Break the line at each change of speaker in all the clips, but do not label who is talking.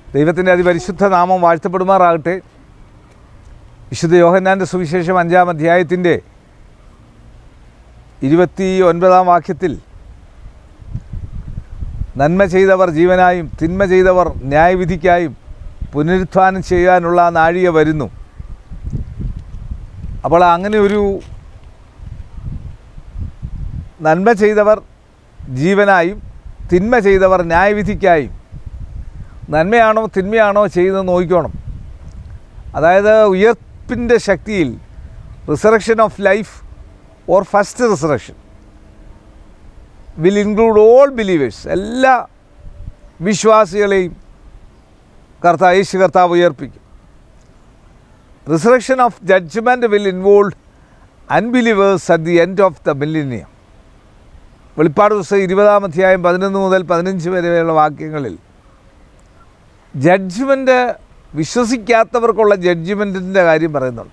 ദൈവത്തിൻ്റെ അതിപരിശുദ്ധ നാമം വാഴ്ത്തപ്പെടുമാറാകട്ടെ വിശുദ്ധ യോഹന്നാൻ്റെ സുവിശേഷം അഞ്ചാം അധ്യായത്തിൻ്റെ ഇരുപത്തി ഒൻപതാം വാക്യത്തിൽ നന്മ ചെയ്തവർ ജീവനായും തിന്മ ചെയ്തവർ ന്യായവിധിക്കായും പുനരുത്ഥാനം ചെയ്യാനുള്ള നാഴിക വരുന്നു അപ്പോൾ അങ്ങനെ ഒരു നന്മ ചെയ്തവർ ജീവനായും തിന്മ ചെയ്തവർ ന്യായവിധിക്കായും നന്മയാണോ തിന്മയാണോ ചെയ്ത് നോക്കിക്കോണം അതായത് ഉയർപ്പിൻ്റെ ശക്തിയിൽ resurrection of life or first resurrection will include all believers എല്ലാ വിശ്വാസികളെയും കർത്താവ് യേശു കർത്താവ് ഉയർപ്പിക്കും resurrection of judgment will involve unbelievers at the end of the millennium വെളിപ്പാട് പുസ്തകം ഇരുപതാം അധ്യായം പതിനൊന്ന് മുതൽ പതിനഞ്ച് വരെയുള്ള വാക്യങ്ങളിൽ ജഡ്ജ്മെൻറ്റ് വിശ്വസിക്കാത്തവർക്കുള്ള ജഡ്ജ്മെൻറ്റിൻ്റെ കാര്യം പറയുന്നുണ്ട്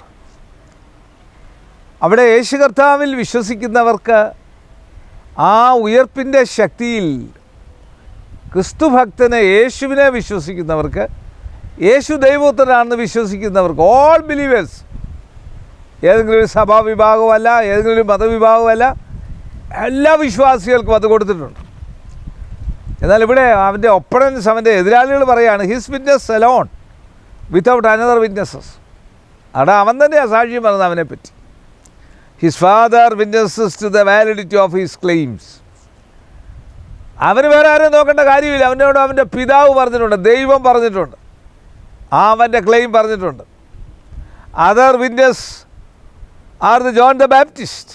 അവിടെ യേശു കർത്താവിൽ വിശ്വസിക്കുന്നവർക്ക് ആ ഉയർപ്പിൻ്റെ ശക്തിയിൽ ക്രിസ്തുഭക്തനെ യേശുവിനെ വിശ്വസിക്കുന്നവർക്ക് യേശു ദൈവോത്തരാണെന്ന് വിശ്വസിക്കുന്നവർക്ക് ഓൾ ബിലീവേഴ്സ് ഏതെങ്കിലും ഒരു സഭാവിഭാഗമല്ല ഏതെങ്കിലും ഒരു മതവിഭാഗമല്ല എല്ലാ വിശ്വാസികൾക്കും അത് കൊടുത്തിട്ടുണ്ട് എന്നാൽ ഇവിടെ അവൻ്റെ ഒപ്പണൻസ് അവൻ്റെ എതിരാളികൾ പറയാണ് his witness alone without another witnesses അവിടെ അവൻ തന്നെയാണ് സാക്ഷ്യം പറഞ്ഞത് അവനെപ്പറ്റി his father witnesses to the validity of his claims അവന് വേറെ ആരെയും നോക്കേണ്ട കാര്യമില്ല അവനോട് അവൻ്റെ പിതാവ് പറഞ്ഞിട്ടുണ്ട് ദൈവം പറഞ്ഞിട്ടുണ്ട് ആ അവൻ്റെ ക്ലെയിം പറഞ്ഞിട്ടുണ്ട് other witness are the John the Baptist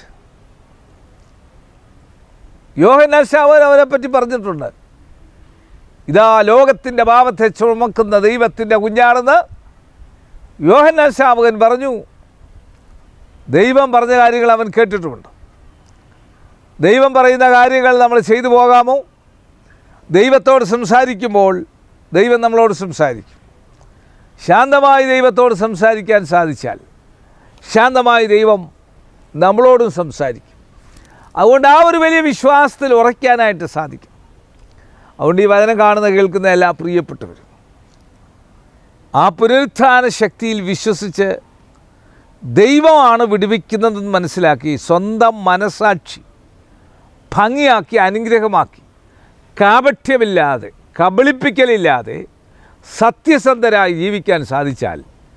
യോഹനാശാവൻ അവനെപ്പറ്റി പറഞ്ഞിട്ടുണ്ട് ഇതാ ലോകത്തിൻ്റെ പാപത്തെ ചുമക്കുന്ന ദൈവത്തിൻ്റെ കുഞ്ഞാണെന്ന് യോഹന്നാൻ ശാമകൻ പറഞ്ഞു ദൈവം പറഞ്ഞ കാര്യങ്ങൾ അവൻ കേട്ടിട്ടുമുണ്ട് ദൈവം പറയുന്ന കാര്യങ്ങൾ നമ്മൾ ചെയ്തു പോകാമോ ദൈവത്തോട് സംസാരിക്കുമ്പോൾ ദൈവം നമ്മളോട് സംസാരിക്കും ശാന്തമായി ദൈവത്തോട് സംസാരിക്കാൻ സാധിച്ചാൽ ശാന്തമായി ദൈവം നമ്മളോടും സംസാരിക്കും അതുകൊണ്ട് ആ ഒരു വലിയ വിശ്വാസത്തിൽ ഉറയ്ക്കാനായിട്ട് സാധിക്കും അതുകൊണ്ട് ഈ വചനം കാണുന്ന കേൾക്കുന്ന എല്ലാ പ്രിയപ്പെട്ടവരും ആ പുനരുത്ഥാന ശക്തിയിൽ വിശ്വസിച്ച് ദൈവമാണ് വിടുവിക്കുന്നതെന്ന് മനസ്സിലാക്കി സ്വന്തം മനസാക്ഷി ഭംഗിയാക്കി അനുഗ്രഹമാക്കി കാപഠ്യമില്ലാതെ കബളിപ്പിക്കലില്ലാതെ സത്യസന്ധരായി ജീവിക്കാൻ സാധിച്ചാൽ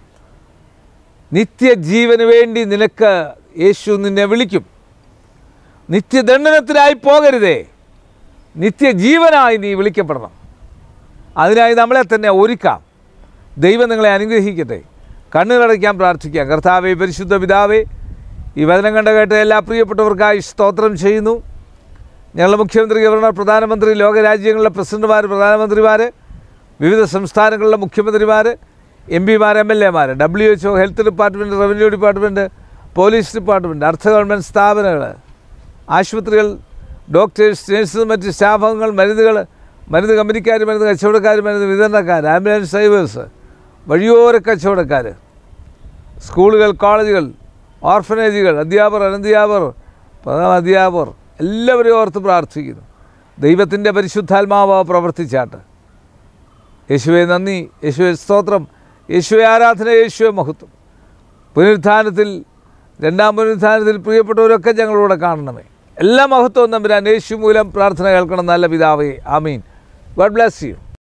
നിത്യജീവന് വേണ്ടി നിനക്ക് യേശു നിന്നെ വിളിക്കും നിത്യദണ്ഡനത്തിനായി പോകരുതേ നിത്യജീവനായി നീ വിളിക്കപ്പെടണം അതിനായി നമ്മളെ തന്നെ ഒരുക്കാം ദൈവം നിങ്ങളെ അനുഗ്രഹിക്കട്ടെ കണ്ണുകളടയ്ക്കാൻ പ്രാർത്ഥിക്കാം കർത്താവെ പരിശുദ്ധ പിതാവേ ഈ വചനം കണ്ട കേട്ട എല്ലാ പ്രിയപ്പെട്ടവർക്കായി സ്തോത്രം ചെയ്യുന്നു ഞങ്ങളുടെ മുഖ്യമന്ത്രി ഗവർണർ പ്രധാനമന്ത്രി ലോകരാജ്യങ്ങളിലെ പ്രസിഡന്റുമാർ പ്രധാനമന്ത്രിമാർ വിവിധ സംസ്ഥാനങ്ങളിലെ മുഖ്യമന്ത്രിമാർ എം പിമാർ എം എൽ എമാർ W H O health department revenue department police department അർദ്ധ ഗവൺമെൻറ് സ്ഥാപനങ്ങൾ ആശുപത്രികൾ ഡോക്ടേഴ്സ് നഴ്സസ് മറ്റ് സ്റ്റാഫംഗങ്ങൾ മരുന്നുകൾ മരുന്ന് കമ്പനിക്കാർ മരുന്ന് കച്ചവടക്കാർ മരുന്ന് വിതരണക്കാർ ആംബുലൻസ് ഡ്രൈവേഴ്സ് വഴിയോര കച്ചവടക്കാർ സ്കൂളുകൾ കോളേജുകൾ ഓർഫനേജുകൾ അധ്യാപകർ അനധ്യാപകർ പ്രധാന അധ്യാപകർ എല്ലാവരെയും ഓർത്ത് പ്രാർത്ഥിക്കുന്നു ദൈവത്തിൻ്റെ പരിശുദ്ധാത്മാവ് പ്രവർത്തിച്ചാട്ട് യേശുവെ നന്ദി യേശുവെ സ്തോത്രം യേശുവെ ആരാധന യേശുവെ മഹത്വം പുനരുത്ഥാനത്തിൽ രണ്ടാം പുനരുത്ഥാനത്തിൽ പ്രിയപ്പെട്ടവരൊക്കെ ഞങ്ങളോട് കാണണമേ എല്ലാ മഹത്വവും തമ്പുരാൻ യേശു മൂലം പ്രാർത്ഥന കേൾക്കണം നല്ല പിതാവേ ആമീൻ ഗോഡ് ബ്ലെസ് യു